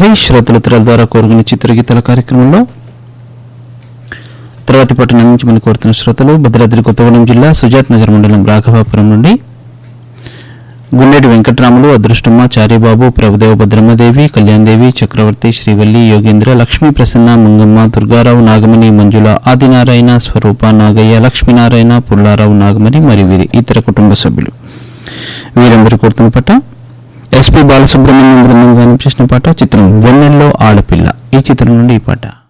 మురళి శ్రోతల ఉత్తరాల ద్వారా కోరుకునే చిత్రగీతాల కార్యక్రమంలో తర్వాతి పట్టణం నుంచి మనం కోరుతున్న శ్రోతలు భద్రాద్రి కొత్తగూడెం జిల్లా సుజాత్ నగర్ మండలం రాఘవాపురం నుండి గుండెటి వెంకట్రాములు అదృష్టమ్మ చారిబాబు ప్రభుదేవ భద్రమ్మదేవి కళ్యాణ్దేవి చక్రవర్తి శ్రీవల్లి యోగేంద్ర లక్ష్మీ ప్రసన్న ముంగమ్మ దుర్గారావు నాగమణి మంజుల ఆదినారాయణ స్వరూప నాగయ్య లక్ష్మీనారాయణ పుల్లారావు నాగమణి మరియు వీరి ఇతర కుటుంబ సభ్యులు వీరందరూ కోరుతున్న పాట ఎస్పి బాలసుబ్రహ్మణ్యం బృందం గానం చేసిన పాట చిత్రం వెన్నెల్లో ఆడపిల్ల ఈ చిత్రం నుండి ఈ పాట